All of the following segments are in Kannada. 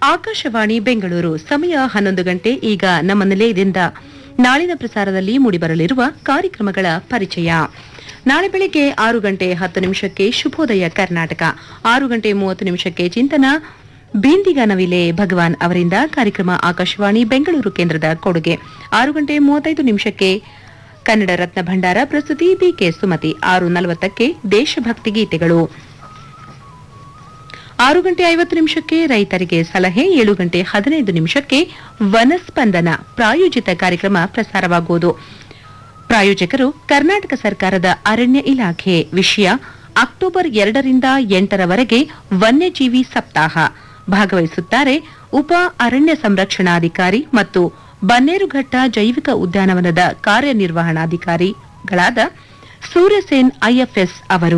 ಆಕಾಶವಾಣಿ ಬೆಂಗಳೂರು ಸಮಯ ಹನ್ನೊಂದು ಗಂಟೆ ಈಗ ನಮ್ಮ ನಿಲಯದಿಂದ ನಾಳಿನ ಪ್ರಸಾರದಲ್ಲಿ ಮೂಡಿಬರಲಿರುವ ಕಾರ್ಯಕ್ರಮಗಳ ಪರಿಚಯ ನಾಳೆ ಬೆಳಿಗ್ಗೆ ಆರು ಗಂಟೆ ಹತ್ತು ನಿಮಿಷಕ್ಕೆ ಶುಭೋದಯ ಕರ್ನಾಟಕ ಆರು ಗಂಟೆ ಮೂವತ್ತು ನಿಮಿಷಕ್ಕೆ ಚಿಂತನ ಬೀಂದಿಗನವಿಲೆ ಭಗವಾನ್ ಅವರಿಂದ ಕಾರ್ಯಕ್ರಮ ಆಕಾಶವಾಣಿ ಬೆಂಗಳೂರು ಕೇಂದ್ರದ ಕೊಡುಗೆ ಆರು ಗಂಟೆ ಮೂವತ್ತೈದು ನಿಮಿಷಕ್ಕೆ ಕನ್ನಡ ರತ್ನ ಭಂಡಾರ ಪ್ರಸ್ತುತಿ ಬಿಕೆ ಸುಮತಿ ಆರು ನಲವತ್ತಕ್ಕೆ ದೇಶಭಕ್ತಿ ಗೀತೆಗಳು ಆರು ಗಂಟೆ ಐವತ್ತು ನಿಮಿಷಕ್ಕೆ ರೈತರಿಗೆ ಸಲಹೆ ಏಳು ಗಂಟೆ ಹದಿನೈದು ನಿಮಿಷಕ್ಕೆ ವನಸ್ಪಂದನ ಪ್ರಾಯೋಜಿತ ಕಾರ್ಯಕ್ರಮ ಪ್ರಸಾರವಾಗುವುದು ಪ್ರಾಯೋಜಕರು ಕರ್ನಾಟಕ ಸರ್ಕಾರದ ಅರಣ್ಯ ಇಲಾಖೆ ವಿಷಯ ಅಕ್ಟೋಬರ್ ಎರಡರಿಂದ ಎಂಟರವರೆಗೆ ವನ್ಯಜೀವಿ ಸಪ್ತಾಹ ಭಾಗವಹಿಸುತ್ತಾರೆ ಉಪ ಅರಣ್ಯ ಸಂರಕ್ಷಣಾಧಿಕಾರಿ ಮತ್ತು ಬನ್ನೇರುಘಟ್ಟ ಜೈವಿಕ ಉದ್ಯಾನವನದ ಕಾರ್ಯನಿರ್ವಹಣಾಧಿಕಾರಿಗಳಾದ ಸೂರ್ಯಸೇನ್ ಐಎಫ್ಎಸ್ ಅವರು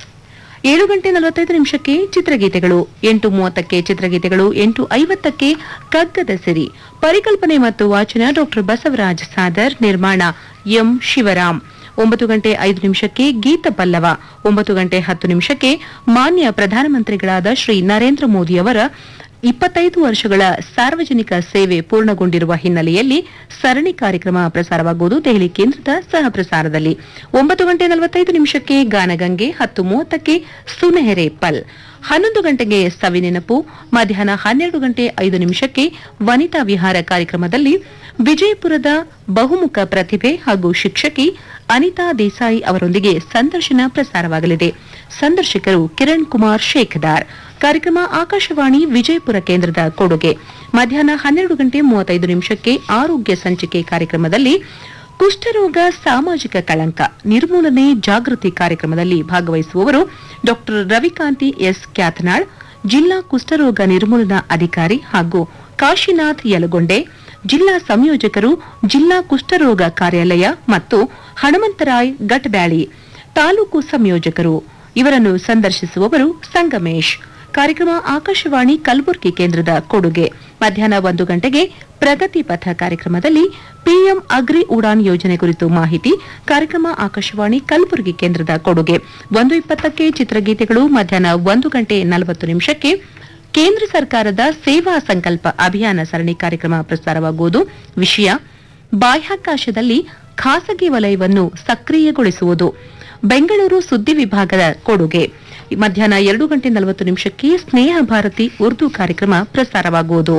ಏಳು ಗಂಟೆ ನಲವತ್ತೈದು ನಿಮಿಷಕ್ಕೆ ಚಿತ್ರಗೀತೆಗಳು ಎಂಟು ಮೂವತ್ತಕ್ಕೆ ಚಿತ್ರಗೀತೆಗಳು ಎಂಟು ಐವತ್ತಕ್ಕೆ ಕಗ್ಗದ ಸಿರಿ ಪರಿಕಲ್ಪನೆ ಮತ್ತು ವಾಚನ ಡಾಕ್ಟರ್ ಬಸವರಾಜ್ ಸಾದರ್ ನಿರ್ಮಾಣ ಎಂ ಶಿವರಾಮ್ ಒಂಬತ್ತು ಗಂಟೆ ಐದು ನಿಮಿಷಕ್ಕೆ ಗೀತ ಪಲ್ಲವ ಒಂಬತ್ತು ಗಂಟೆ ಹತ್ತು ನಿಮಿಷಕ್ಕೆ ಮಾನ್ಯ ಪ್ರಧಾನಮಂತ್ರಿಗಳಾದ ಶ್ರೀ ನರೇಂದ್ರ ಮೋದಿಯವರ ಇಪ್ಪತ್ತೈದು ವರ್ಷಗಳ ಸಾರ್ವಜನಿಕ ಸೇವೆ ಪೂರ್ಣಗೊಂಡಿರುವ ಹಿನ್ನೆಲೆಯಲ್ಲಿ ಸರಣಿ ಕಾರ್ಯಕ್ರಮ ಪ್ರಸಾರವಾಗುವುದು ದೆಹಲಿ ಕೇಂದ್ರದ ಸಹ ಪ್ರಸಾರದಲ್ಲಿ ಒಂಬತ್ತು ಗಂಟೆ ನಲವತ್ತೈದು ನಿಮಿಷಕ್ಕೆ ಗಾನಗಂಗೆ ಹತ್ತು ಮೂವತ್ತಕ್ಕೆ ಸುನೆಹೆರೆ ಪಲ್ ಹನ್ನೊಂದು ಗಂಟೆಗೆ ಸವಿನೆನಪು ಮಧ್ಯಾಹ್ನ ಹನ್ನೆರಡು ಗಂಟೆ ಐದು ನಿಮಿಷಕ್ಕೆ ವನಿತಾ ವಿಹಾರ ಕಾರ್ಯಕ್ರಮದಲ್ಲಿ ವಿಜಯಪುರದ ಬಹುಮುಖ ಪ್ರತಿಭೆ ಹಾಗೂ ಶಿಕ್ಷಕಿ ಅನಿತಾ ದೇಸಾಯಿ ಅವರೊಂದಿಗೆ ಸಂದರ್ಶನ ಪ್ರಸಾರವಾಗಲಿದೆ ಸಂದರ್ಶಕರು ಕಿರಣ್ ಕುಮಾರ್ ಶೇಖದಾರ್ ಕಾರ್ಯಕ್ರಮ ಆಕಾಶವಾಣಿ ವಿಜಯಪುರ ಕೇಂದ್ರದ ಕೊಡುಗೆ ಮಧ್ಯಾಹ್ನ ಹನ್ನೆರಡು ಗಂಟೆ ಮೂವತ್ತೈದು ನಿಮಿಷಕ್ಕೆ ಆರೋಗ್ಯ ಸಂಚಿಕೆ ಕಾರ್ಯಕ್ರಮದಲ್ಲಿ ಕುಷ್ಠರೋಗ ಸಾಮಾಜಿಕ ಕಳಂಕ ನಿರ್ಮೂಲನೆ ಜಾಗೃತಿ ಕಾರ್ಯಕ್ರಮದಲ್ಲಿ ಭಾಗವಹಿಸುವವರು ಡಾಕ್ಟರ್ ರವಿಕಾಂತಿ ಎಸ್ ಕ್ಯಾಥನಾಳ್ ಜಿಲ್ಲಾ ಕುಷ್ಠರೋಗ ನಿರ್ಮೂಲನಾ ಅಧಿಕಾರಿ ಹಾಗೂ ಕಾಶಿನಾಥ್ ಯಲಗೊಂಡೆ ಜಿಲ್ಲಾ ಸಂಯೋಜಕರು ಜಿಲ್ಲಾ ಕುಷ್ಠರೋಗ ಕಾರ್ಯಾಲಯ ಮತ್ತು ಹನುಮಂತರಾಯ್ ಗಟ್ಬ್ಯಾಳಿ ತಾಲೂಕು ಸಂಯೋಜಕರು ಇವರನ್ನು ಸಂದರ್ಶಿಸುವವರು ಸಂಗಮೇಶ್ ಕಾರ್ಯಕ್ರಮ ಆಕಾಶವಾಣಿ ಕಲಬುರಗಿ ಕೇಂದ್ರದ ಕೊಡುಗೆ ಮಧ್ಯಾಹ್ನ ಒಂದು ಗಂಟೆಗೆ ಪ್ರಗತಿ ಪಥ ಕಾರ್ಯಕ್ರಮದಲ್ಲಿ ಪಿಎಂ ಅಗ್ರಿ ಉಡಾನ್ ಯೋಜನೆ ಕುರಿತು ಮಾಹಿತಿ ಕಾರ್ಯಕ್ರಮ ಆಕಾಶವಾಣಿ ಕಲಬುರಗಿ ಕೇಂದ್ರದ ಕೊಡುಗೆ ಒಂದು ಇಪ್ಪತ್ತಕ್ಕೆ ಚಿತ್ರಗೀತೆಗಳು ಮಧ್ಯಾಹ್ನ ಒಂದು ಗಂಟೆ ನಲವತ್ತು ನಿಮಿಷಕ್ಕೆ ಕೇಂದ್ರ ಸರ್ಕಾರದ ಸೇವಾ ಸಂಕಲ್ಪ ಅಭಿಯಾನ ಸರಣಿ ಕಾರ್ಯಕ್ರಮ ಪ್ರಸಾರವಾಗುವುದು ವಿಷಯ ಬಾಹ್ಯಾಕಾಶದಲ್ಲಿ ಖಾಸಗಿ ವಲಯವನ್ನು ಸಕ್ರಿಯಗೊಳಿಸುವುದು ಬೆಂಗಳೂರು ಸುದ್ದಿ ವಿಭಾಗದ ಕೊಡುಗೆ ಮಧ್ಯಾಹ್ನ ಎರಡು ಗಂಟೆ ನಲವತ್ತು ನಿಮಿಷಕ್ಕೆ ಸ್ನೇಹ ಭಾರತಿ ಉರ್ದು ಕಾರ್ಯಕ್ರಮ ಪ್ರಸಾರವಾಗುವುದು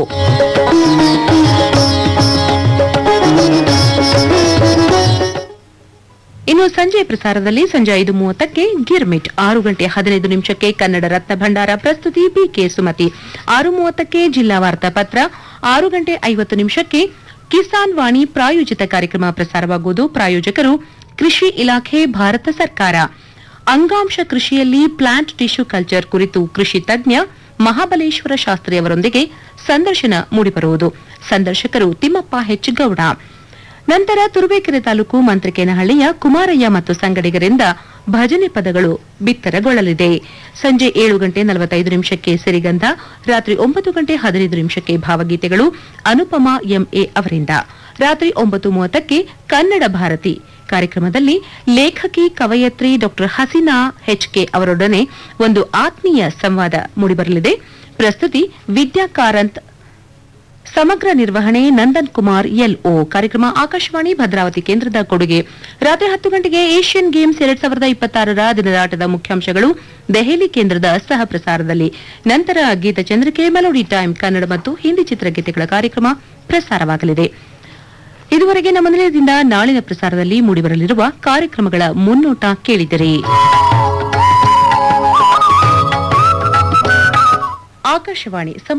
ಇನ್ನು ಸಂಜೆ ಪ್ರಸಾರದಲ್ಲಿ ಸಂಜೆ ಐದು ಮೂವತ್ತಕ್ಕೆ ಗಿರ್ಮಿಟ್ ಆರು ಗಂಟೆ ಹದಿನೈದು ನಿಮಿಷಕ್ಕೆ ಕನ್ನಡ ರತ್ನ ಭಂಡಾರ ಪ್ರಸ್ತುತಿ ಬಿಕೆ ಸುಮತಿ ಆರು ಮೂವತ್ತಕ್ಕೆ ಜಿಲ್ಲಾ ವಾರ್ತಾ ಪತ್ರ ಆರು ಗಂಟೆ ಐವತ್ತು ನಿಮಿಷಕ್ಕೆ ಕಿಸಾನ್ ವಾಣಿ ಪ್ರಾಯೋಜಿತ ಕಾರ್ಯಕ್ರಮ ಪ್ರಸಾರವಾಗುವುದು ಪ್ರಾಯೋಜಕರು ಕೃಷಿ ಇಲಾಖೆ ಭಾರತ ಸರ್ಕಾರ ಅಂಗಾಂಶ ಕೃಷಿಯಲ್ಲಿ ಪ್ಲಾಂಟ್ ಟಿಶ್ಯೂ ಕಲ್ಚರ್ ಕುರಿತು ಕೃಷಿ ತಜ್ಞ ಮಹಾಬಲೇಶ್ವರ ಶಾಸ್ತ್ರಿ ಅವರೊಂದಿಗೆ ಸಂದರ್ಶನ ಮೂಡಿಬರುವುದು ಸಂದರ್ಶಕರು ತಿಮ್ಮಪ್ಪ ಹೆಚ್ಗೌಡ ನಂತರ ತುರುವೇಕೆರೆ ತಾಲೂಕು ಮಂತ್ರಿಕೇನಹಳ್ಳಿಯ ಕುಮಾರಯ್ಯ ಮತ್ತು ಸಂಗಡಿಗರಿಂದ ಭಜನೆ ಪದಗಳು ಬಿತ್ತರಗೊಳ್ಳಲಿದೆ ಸಂಜೆ ಏಳು ಗಂಟೆ ನಲವತ್ತೈದು ನಿಮಿಷಕ್ಕೆ ಸಿರಿಗಂಧ ರಾತ್ರಿ ಒಂಬತ್ತು ಗಂಟೆ ಹದಿನೈದು ನಿಮಿಷಕ್ಕೆ ಭಾವಗೀತೆಗಳು ಅನುಪಮಾ ಎಂಎ ಅವರಿಂದ ರಾತ್ರಿ ಒಂಬತ್ತು ಮೂವತ್ತಕ್ಕೆ ಕನ್ನಡ ಭಾರತಿ ಕಾರ್ಯಕ್ರಮದಲ್ಲಿ ಲೇಖಕಿ ಕವಯತ್ರಿ ಡಾಕ್ಟರ್ ಹಸೀನಾ ಹೆಚ್ಕೆ ಅವರೊಡನೆ ಒಂದು ಆತ್ಮೀಯ ಸಂವಾದ ಮೂಡಿಬರಲಿದೆ ಪ್ರಸ್ತುತಿ ವಿದ್ಯಾ ಕಾರಂತ್ ಸಮಗ್ರ ನಿರ್ವಹಣೆ ನಂದನ್ ಕುಮಾರ್ ಎಲ್ಒ ಕಾರ್ಯಕ್ರಮ ಆಕಾಶವಾಣಿ ಭದ್ರಾವತಿ ಕೇಂದ್ರದ ಕೊಡುಗೆ ರಾತ್ರಿ ಹತ್ತು ಗಂಟೆಗೆ ಏಷ್ಯನ್ ಗೇಮ್ಸ್ ಎರಡ್ ಸಾವಿರದ ಇಪ್ಪತ್ತಾರರ ದಿನದಾಟದ ಮುಖ್ಯಾಂಶಗಳು ದೆಹಲಿ ಕೇಂದ್ರದ ಸಹ ಪ್ರಸಾರದಲ್ಲಿ ನಂತರ ಗೀತಚಂದ್ರಿಕೆ ಮೆಲೋಡಿ ಟೈಮ್ ಕನ್ನಡ ಮತ್ತು ಹಿಂದಿ ಚಿತ್ರಗೀತೆಗಳ ಕಾರ್ಯಕ್ರಮ ಪ್ರಸಾರವಾಗಲಿದೆ ಇದುವರೆಗೆ ನಮ್ಮ ನಿಲಯದಿಂದ ನಾಳಿನ ಪ್ರಸಾರದಲ್ಲಿ ಮೂಡಿಬರಲಿರುವ ಕಾರ್ಯಕ್ರಮಗಳ ಮುನ್ನೋಟ ಕೇಳಿದಿರಿ ಆಕಾಶವಾಣಿ